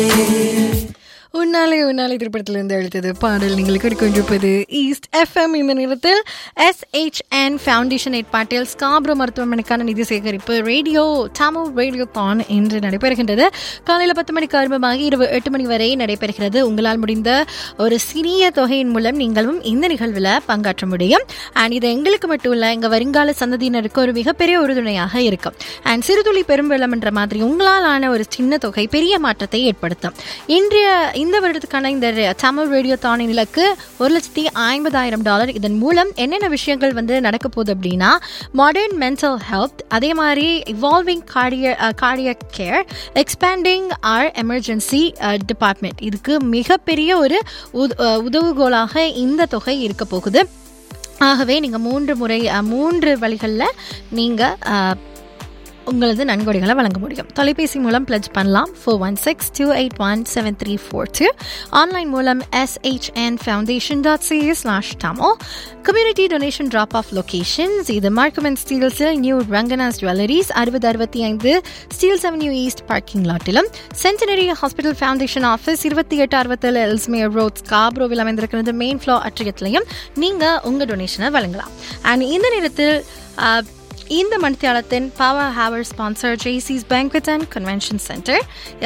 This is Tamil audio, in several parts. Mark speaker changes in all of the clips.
Speaker 1: உன்னாலே உன்னாலே திரைப்படத்திலிருந்து எழுத்தது பாடல் நீங்கள் கேட்டுக்கொண்டிருப்பது ஈஸ்ட் எஃப்எம் இந்த நேரத்தில் எஸ்ஹெச்என் ஃபவுண்டேஷன் ஏற்பாட்டில் ஸ்காப்ரோ மருத்துவமனைக்கான நிதி சேகரிப்பு ரேடியோ டாமோ ரேடியோ தான் என்று நடைபெறுகின்றது காலையில் பத்து மணிக்கு ஆரம்பமாகி இரவு எட்டு மணி வரை நடைபெறுகிறது உங்களால் முடிந்த ஒரு சிறிய தொகையின் மூலம் நீங்களும் இந்த நிகழ்வில் பங்காற்ற முடியும் அண்ட் இது எங்களுக்கு மட்டும் இல்லை எங்கள் வருங்கால சந்ததியினருக்கு ஒரு மிகப்பெரிய உறுதுணையாக இருக்கும் அண்ட் சிறுதுளி பெரும் வெள்ளம் என்ற மாதிரி உங்களால் ஆன ஒரு சின்ன தொகை பெரிய மாற்றத்தை ஏற்படுத்தும் இன்றைய இந்த வருடத்துக்கான இந்த தமிழ் ரேடியோ தானின் இலக்கு ஒரு லட்சத்தி ஐம்பதாயிரம் டாலர் இதன் மூலம் என்னென்ன விஷயங்கள் வந்து நடக்க போகுது அப்படின்னா மாடர்ன் மென்டல் ஹெல்த் அதே மாதிரி evolving cardiac cardiac care expanding our emergency department இதுக்கு மிகப்பெரிய ஒரு உத- அஹ், உதவுகோலாக இந்த தொகை இருக்க போகுது ஆகவே நீங்கள் மூன்று முறை அஹ், மூன்று வழிகளில் நீங்கள் உங்களது நன்கொடைகளை வழங்க முடியும் தொலைபேசி மூலம் பிளட்ஜ் பண்ணலாம் four one six two eight one seven three four two online மூலம் SHN foundation dot CA slash tomo community donation drop off locations இது மார்க்கம் அண்ட் ஸ்டீல்ஸில் நியூ ரங்கனாஸ் ஜுவல்லரிஸ் அறுபது அறுபத்தி ஐந்து ஸ்டீல்ஸ் அவென்யூ ஈஸ்ட் பார்க்கிங் லாட்டிலும் சென்டினரி ஹாஸ்பிட்டல் ஃபவுண்டேஷன் ஆஃபீஸ் இருபத்தி எட்டு அறுபத்தேழு எல்ஸ்மியர் ரோட் ஸ்காப்ரோவில் அமைந்திருக்கிறது மெயின் ஃப்ளோ அற்றியத்திலையும் நீங்கள் உங்கள் டொனேஷனை வழங்கலாம் அண்ட் இந்த நேரத்தில் ஆஹ், இந்த மணித்தியாலத்தின் பவர் ஹவர் ஸ்பான்சர் ஜேசிஸ் பேங்க்வெட் அண்ட் கன்வென்ஷன் சென்டர்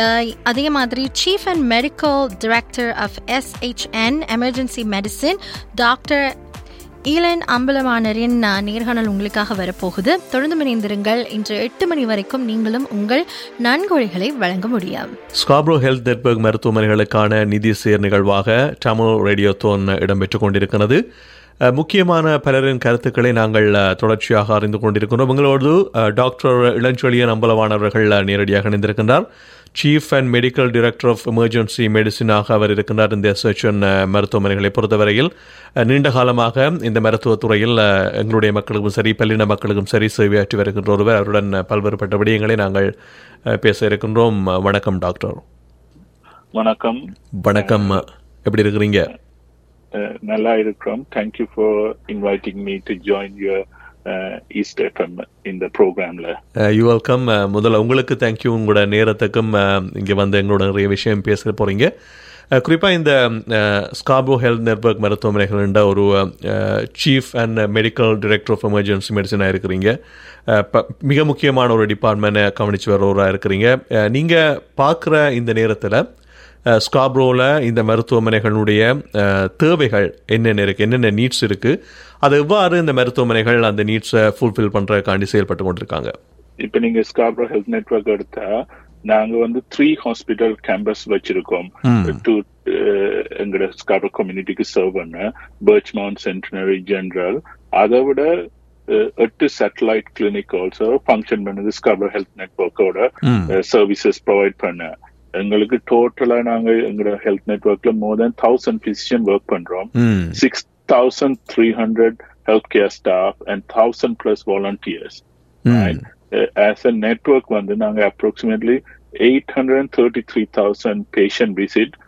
Speaker 1: அதே மாதிரி chief and medical director of SHN emergency medicine doctor Eelan அம்பலமானரின் அஹ், நேர்காணல் உங்களுக்காக வரப்போகுது தொடர்ந்து இணைந்திருங்கள் இன்று எட்டு மணி வரைக்கும் நீங்களும் உங்கள் நன்கொடைகளை வழங்க முடியும்
Speaker 2: ஸ்காப்ரோ ஹெல்த் நெட்வொர்க் மருத்துவமனைகளுக்கான நிதி சேர் நிகழ்வாக தமிழ் ரேடியோ தோன் இடம்பெற்றுக் கொண்டிருக்கிறது அஹ், முக்கியமான பலரின் கருத்துக்களை நாங்கள் அஹ், தொடர்ச்சியாக அறிந்து கொண்டிருக்கிறோம் உங்களோடு அஹ், டாக்டர் இளஞ்சொலியன் அம்பலவானவர்கள் அஹ், நேரடியாக இணைந்திருக்கின்றார் chief and medical director of emergency மெடிசினாக அவர் இருக்கின்றார் இந்த எஸ்ஹெச்என் மருத்துவமனைகளை பொறுத்தவரையில் அஹ், நீண்ட காலமாக இந்த மருத்துவத்துறையில் அஹ், எங்களுடைய மக்களுக்கும் சரி பல்லின மக்களுக்கும் சரி சேவையாற்றி வருகின்ற ஒருவர் அவருடன் அஹ், பல்வேறுபட்ட விடயங்களை நாங்கள் அஹ், பேச இருக்கின்றோம் அஹ், வணக்கம் டாக்டர்
Speaker 3: வணக்கம்
Speaker 2: வணக்கம் எப்படி இருக்கிறீங்க
Speaker 3: அஹ், நல்லா இருக்கிறோம் thank you for inviting me to join your East FM இந்த ப்ரோக்ராம்ல
Speaker 2: யூ வெல்கம் முதல்ல உங்களுக்கு தேங்க்யூ உங்களோட நேரத்துக்கும் அஹ், இங்க வந்து எங்களோட நிறைய விஷயம் பேச போறீங்க அஹ், குறிப்பா இந்த ஸ்காபோ ஹெல்த் நெட்வொர்க் மருத்துவமனைகள்ன்ற ஒரு chief and medical director of emergency மெடிசனாக இருக்கிறீங்க அஹ், ப- மிக முக்கியமான ஒரு டிபார்ட்மெண்ட்டை கவனிச்சு வரவராக இருக்கிறீங்க அஹ், நீங்க பார்க்குற இந்த நேரத்தில் ஸ்காப்ரோவில் இந்த மருத்துவமனைகளுடைய அஹ், தேவைகள் என்னென்ன இருக்கு என்னென்ன நீட்ஸ் இருக்கு அது எவ்வாறு இந்த மருத்துவமனைகள் அந்த நீட்ஸை ஃபுல்ஃபில் பண்றதுக்காண்டி செயல்பட்டு கொண்டிருக்காங்க
Speaker 3: இப்ப நீங்க ஸ்காப்ரோ ஹெல்த் நெட்வொர்க் எடுத்தா நாங்க வந்து த்ரீ ஹாஸ்பிட்டல் கேம்பஸ் வச்சிருக்கோம் டு எங்களோட ஸ்காப்ரோ கம்யூனிட்டிக்கு சர்வ் பண்ண பர்ச் மவுண்ட் சென்டினரி ஜெனரல் அதை விட அஹ், எட்டு சேட்டலைட் கிளினிக் ஆல்சோ ஃபங்க்ஷன் பண்ணுது ஸ்காப்ரோ ஹெல்த் நெட்வொர்க்கோட சர்வீசஸ் ப்ரொவைட் பண்ண எங்களுக்கு டோட்டலா நாங்க எங்களோட ஹெல்த் நெட்வொர்க்ல more than thousand physician work பண்றோம்
Speaker 2: ம்
Speaker 3: six thousand three hundred healthcare staff and thousand plus volunteers. Right? Uh, as a network, வந்து நாங்க approximately 833,000 patient visit